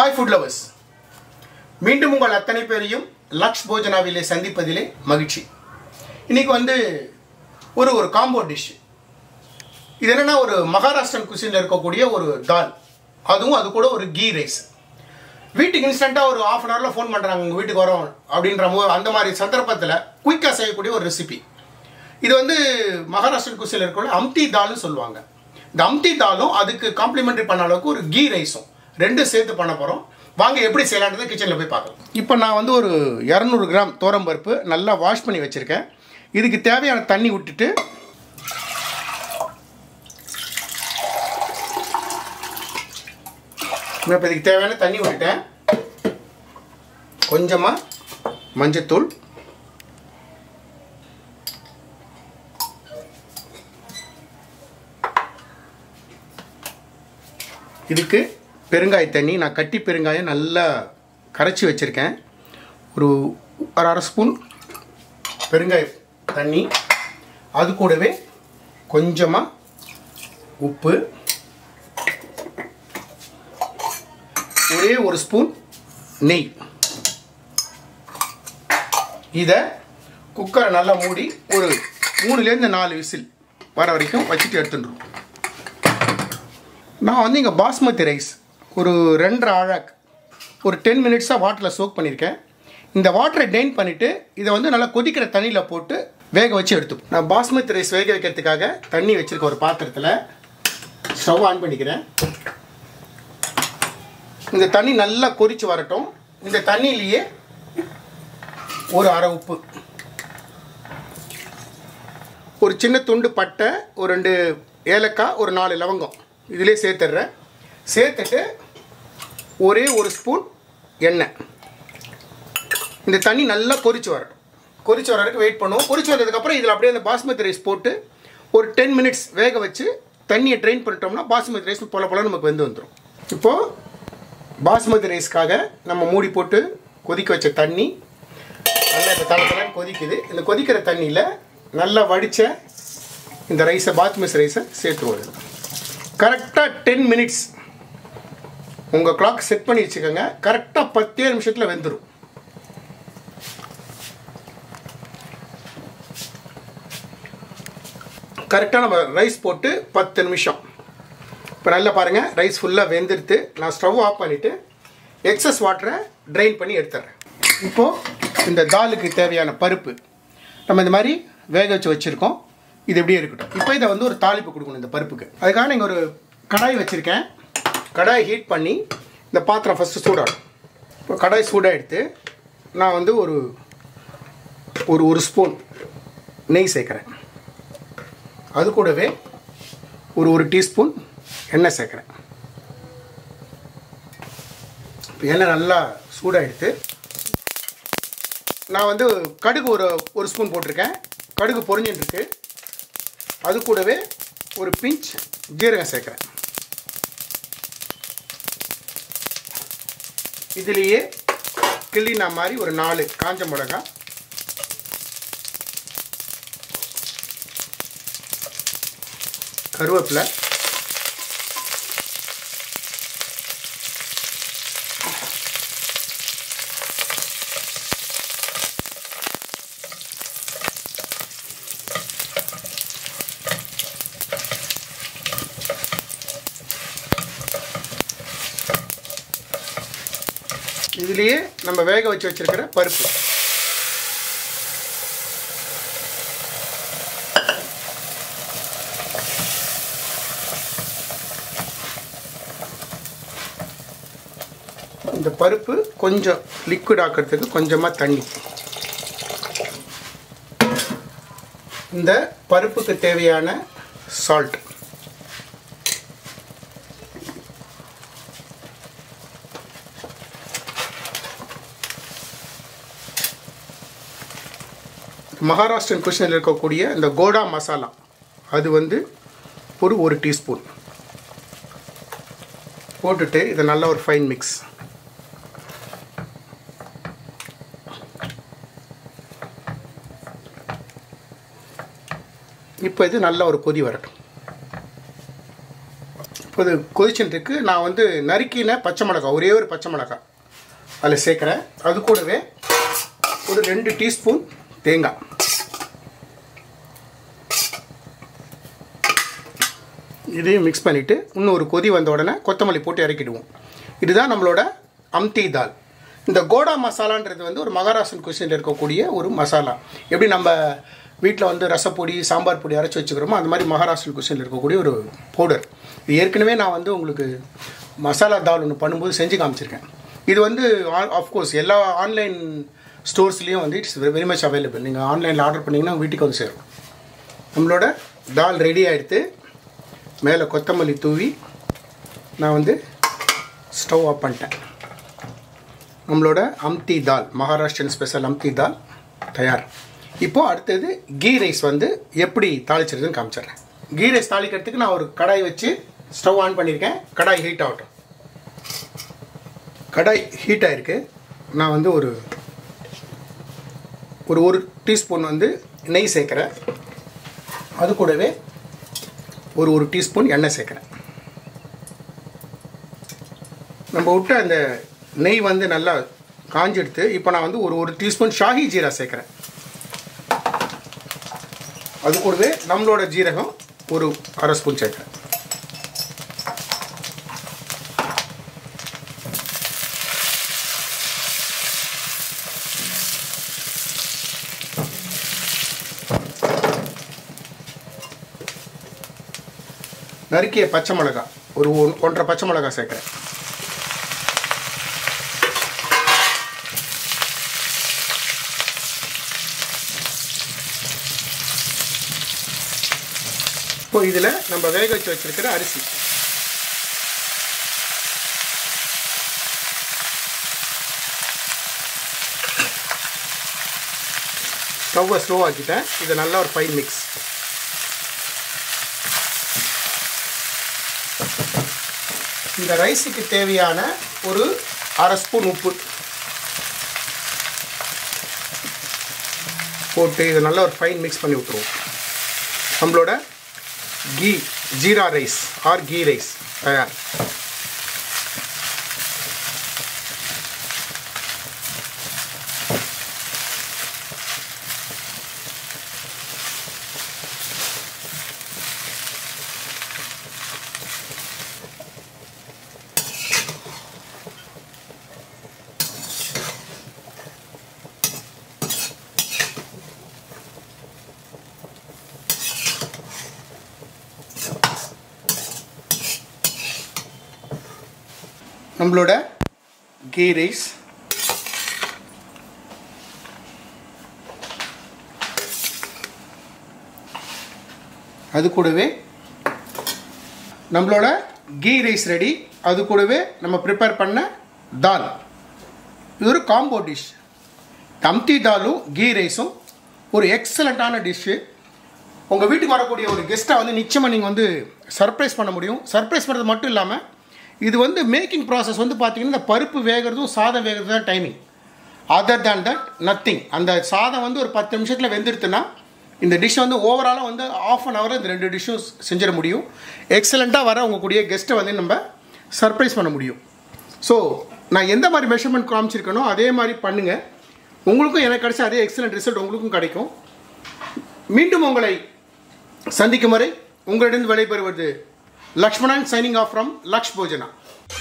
hi food lovers மீண்டும் உங்கள் அத்தனை பேரையும் லக்ஷ் போஜனாவிலே சந்திப்பதிலே மகிழ்ச்சி இன்னைக்கு வந்து ஒரு ஒரு காம்போ டிஷ் இது என்னன்னா ஒரு மகாராஷ்டிரன் குசினில் இருக்கக்கூடிய ஒரு தால் அதுவும் அது கூட ஒரு கீ ரைஸ் வீட்டுக்கு இன்ஸ்டண்ட்டாக ஒரு ஆஃப் அன் ஹவரில் ஃபோன் பண்ணுறாங்க உங்கள் வீட்டுக்கு வரோம் அப்படின்ற போது அந்த மாதிரி சந்தர்ப்பத்தில் குயிக்காக செய்யக்கூடிய ஒரு ரெசிபி இது வந்து மகாராஷ்டிரன் குசினில் இருக்கக்கூடிய அம்தி தால்னு சொல்லுவாங்க இந்த அம்தி தாலும் அதுக்கு காம்ப்ளிமெண்ட்ரி பண்ண அளவுக்கு ஒரு கீ ரைஸும் ரெண்டும் சேர்த்து பண்ண போகிறோம் வாங்க எப்படி செய்யலான்றது கிச்சனில் போய் பார்க்கலாம் இப்போ நான் வந்து ஒரு இரநூறு கிராம் தோரம் பருப்பு நல்லா வாஷ் பண்ணி வச்சுருக்கேன் இதுக்கு தேவையான தண்ணி விட்டுட்டு நான் இப்போ இதுக்கு தேவையான தண்ணி விட்டுட்டேன் கொஞ்சமாக மஞ்சத்தூள் இதுக்கு பெருங்காய தண்ணி நான் கட்டி பெருங்காயம் நல்லா கரைச்சி வச்சுருக்கேன் ஒரு ஒரு அரை ஸ்பூன் பெருங்காய தண்ணி அது கூடவே கொஞ்சமாக உப்பு ஒரே ஒரு ஸ்பூன் நெய் இதை குக்கரை நல்லா மூடி ஒரு மூணுலேருந்து நாலு விசில் வர வரைக்கும் வச்சுட்டு எடுத்துட்டுருவோம் நான் வந்து இங்கே பாஸ்மதி ரைஸ் ஒரு ரெண்டரை ஆழாக் ஒரு டென் மினிட்ஸாக வாட்டரில் சோக் பண்ணியிருக்கேன் இந்த வாட்டரை டெயின் பண்ணிவிட்டு இதை வந்து நல்லா கொதிக்கிற தண்ணியில் போட்டு வேக வச்சு எடுத்துப்போம் நான் பாஸ்மதி ரைஸ் வேக வைக்கிறதுக்காக தண்ணி வச்சுருக்க ஒரு பாத்திரத்தில் ஸ்டவ் ஆன் பண்ணிக்கிறேன் இந்த தண்ணி நல்லா கொதிச்சு வரட்டும் இந்த தண்ணியிலேயே ஒரு அரை உப்பு ஒரு சின்ன துண்டு பட்டை ஒரு ரெண்டு ஏலக்காய் ஒரு நாலு லவங்கம் இதிலே சேர்த்துட்றேன் சேர்த்துட்டு ஒரே ஒரு ஸ்பூன் எண்ணெய் இந்த தண்ணி நல்லா கொதிச்சு வரட்டும் கொதிச்சு வர வரைக்கும் வெயிட் பண்ணுவோம் கொதிச்சு வந்ததுக்கப்புறம் இதில் அப்படியே அந்த பாஸ்மதி ரைஸ் போட்டு ஒரு டென் மினிட்ஸ் வேக வச்சு தண்ணியை ட்ரெயின் பண்ணிட்டோம்னா பாஸ்மதி ரைஸ் பொல பொல நமக்கு வெந்து வந்துடும் இப்போது பாஸ்மதி ரைஸ்க்காக நம்ம மூடி போட்டு கொதிக்க வச்ச தண்ணி நல்லா இப்போ தலை தலைன்னு கொதிக்குது இந்த கொதிக்கிற தண்ணியில் நல்லா வடித்த இந்த ரைஸை பாஸ்மதி ரைஸை சேர்த்துருவோம் கரெக்டாக டென் மினிட்ஸ் உங்கள் கிளாக் செட் பண்ணி வச்சுக்கோங்க கரெக்டாக பத்தே நிமிஷத்தில் வெந்துடும் கரெக்டாக நம்ம ரைஸ் போட்டு பத்து நிமிஷம் இப்போ நல்லா பாருங்கள் ரைஸ் ஃபுல்லாக வெந்துடுத்து நான் ஸ்டவ் ஆஃப் பண்ணிவிட்டு எக்ஸஸ் வாட்டரை ட்ரைன் பண்ணி எடுத்துட்றேன் இப்போது இந்த தாலுக்கு தேவையான பருப்பு நம்ம இந்த மாதிரி வேக வச்சு வச்சுருக்கோம் இது எப்படியே இருக்கட்டும் இப்போ இதை வந்து ஒரு தாளிப்பு கொடுக்கணும் இந்த பருப்புக்கு அதுக்காக நீங்கள் ஒரு கடாய் வச்சுருக்கேன் கடாய் ஹீட் பண்ணி இந்த பாத்திரம் ஃபஸ்ட்டு சூடாகும் இப்போ கடாய் சூடாக எடுத்து நான் வந்து ஒரு ஒரு ஒரு ஸ்பூன் நெய் சேர்க்குறேன் அது கூடவே ஒரு ஒரு டீஸ்பூன் எண்ணெய் சேர்க்குறேன் இப்போ எண்ணெய் நல்லா சூடாக எடுத்து நான் வந்து கடுகு ஒரு ஒரு ஸ்பூன் போட்டிருக்கேன் கடுகு பொரிஞ்சின்னு இருக்கு அது கூடவே ஒரு பிஞ்ச் ஜீரகம் சேர்க்குறேன் இதுலேயே கிள்ளினா மாதிரி ஒரு நாலு காஞ்ச மிளகாய் கருவேப்பிலை இதுலேயே நம்ம வேக வச்சு வச்சிருக்கிற பருப்பு இந்த பருப்பு கொஞ்சம் லிக்விட் ஆக்கிறதுக்கு கொஞ்சமாக தண்ணி இந்த பருப்புக்கு தேவையான சால்ட் மகாராஷ்டிரன் குஷனில் இருக்கக்கூடிய இந்த கோடா மசாலா அது வந்து ஒரு ஒரு டீஸ்பூன் போட்டுட்டு இதை நல்ல ஒரு ஃபைன் மிக்ஸ் இப்போ இது நல்ல ஒரு கொதி வரட்டும் இப்போ இது கொதிச்சுட்டுருக்கு நான் வந்து நறுக்கின பச்சை மிளகாய் ஒரே ஒரு பச்சை மிளகாய் அதில் சேர்க்குறேன் அது கூடவே ஒரு ரெண்டு டீஸ்பூன் தேங்காய் இதையும் மிக்ஸ் பண்ணிவிட்டு இன்னும் ஒரு கொதி வந்த உடனே கொத்தமல்லி போட்டு இறக்கிடுவோம் இதுதான் நம்மளோட அம்தி தால் இந்த கோடா மசாலான்றது வந்து ஒரு மகாராஷ்டிரன் குஷனில் இருக்கக்கூடிய ஒரு மசாலா எப்படி நம்ம வீட்டில் வந்து ரசப்பொடி சாம்பார் பொடி அரைச்சி வச்சுக்கிறோமோ அந்த மாதிரி மகாராஷ்டிரன் குஷனில் இருக்கக்கூடிய ஒரு பவுடர் இது ஏற்கனவே நான் வந்து உங்களுக்கு மசாலா தால் ஒன்று பண்ணும்போது செஞ்சு காமிச்சிருக்கேன் இது வந்து ஆஃப்கோர்ஸ் எல்லா ஆன்லைன் ஸ்டோர்ஸ்லேயும் வந்து இட்ஸ் வெரி மச் அவைலபிள் நீங்கள் ஆன்லைனில் ஆர்டர் பண்ணிங்கன்னா வீட்டுக்கு வந்து சேரும் நம்மளோட தால் ரெடி ஆகிடுத்து மேலே கொத்தமல்லி தூவி நான் வந்து ஸ்டவ் ஆஃப் பண்ணிட்டேன் நம்மளோட அம்தி தால் மகாராஷ்டிரன் ஸ்பெஷல் அம்தி தால் தயார் இப்போது அடுத்தது கீ ரைஸ் வந்து எப்படி தாளிச்சிருதுன்னு காமிச்சிடுறேன் கீ ரைஸ் தாளிக்கிறதுக்கு நான் ஒரு கடாய் வச்சு ஸ்டவ் ஆன் பண்ணியிருக்கேன் கடாய் ஹீட் ஆகட்டும் கடாய் ஹீட் ஆகிருக்கு நான் வந்து ஒரு ஒரு ஒரு டீஸ்பூன் வந்து நெய் சேர்க்குறேன் அது கூடவே ஒரு ஒரு டீஸ்பூன் எண்ணெய் சேர்க்குறேன் நம்ம விட்ட அந்த நெய் வந்து நல்லா காஞ்செடுத்து இப்போ நான் வந்து ஒரு ஒரு டீஸ்பூன் ஷாஹி ஜீரா சேர்க்குறேன் அது கூடவே நம்மளோட ஜீரகம் ஒரு அரை ஸ்பூன் சேர்க்குறேன் நறுக்கிய பச்சை மிளகா ஒரு ஒன்- ஒன்றரை பச்சை மிளகா சேர்க்குறேன் இப்போ இதில் நம்ம வேக வச்சு வச்சிருக்கிற அரிசி ஸ்டவ்வை ஸ்லோ ஆக்கிட்டேன் இது நல்லா ஒரு ஃபைன் மிக்ஸ் இந்த ரைஸுக்கு தேவையான ஒரு அரை ஸ்பூன் உப்பு போட்டு இதை நல்லா ஒரு ஃபைன் மிக்ஸ் பண்ணி விட்டுருவோம் நம்மளோட ghee jeera rice or ghee rice தயார் நம்மளோட கீ ரைஸ் அது கூடவே நம்மளோட கீ ரைஸ் ரெடி அது கூடவே நம்ம ப்ரிப்பேர் பண்ண தால் இது ஒரு காம்போ டிஷ் தம்தி தாலும் கீ ரைஸும் ஒரு எக்ஸலண்ட்டான டிஷ்ஷு உங்கள் வீட்டுக்கு வரக்கூடிய ஒரு கெஸ்ட்டை வந்து நிச்சயமாக நீங்கள் வந்து சர்ப்ரைஸ் பண்ண முடியும் சர்ப்ரைஸ் பண்ணுறது மட்டும் இல்லாமல் இது வந்து மேக்கிங் ப்ராசஸ் வந்து பார்த்தீங்கன்னா இந்த பருப்பு வேகிறதும் சாதம் வேகிறது தான் timing other than that nothing அந்த சாதம் வந்து ஒரு பத்து நிமிஷத்தில் வெந்துடுத்துன்னா இந்த டிஷ் வந்து ஓவராலாக வந்து ஆஃப் அன் ஹவர் இந்த ரெண்டு டிஷ்ஷும் செஞ்சிட முடியும் எக்ஸலண்ட்டாக வர உங்கள் கூடிய கெஸ்ட்டை வந்து நம்ம சர்ப்ரைஸ் பண்ண முடியும் ஸோ நான் எந்த மாதிரி மெஷர்மெண்ட் காமிச்சிருக்கனோ அதே மாதிரி பண்ணுங்கள் உங்களுக்கும் எனக்கு கிடைச்ச அதே எக்ஸலண்ட் ரிசல்ட் உங்களுக்கும் கிடைக்கும் மீண்டும் உங்களை சந்திக்கும் வரை உங்களிடம் விடைபெறுவது Lakshmanan signing off from Laksh போஜனா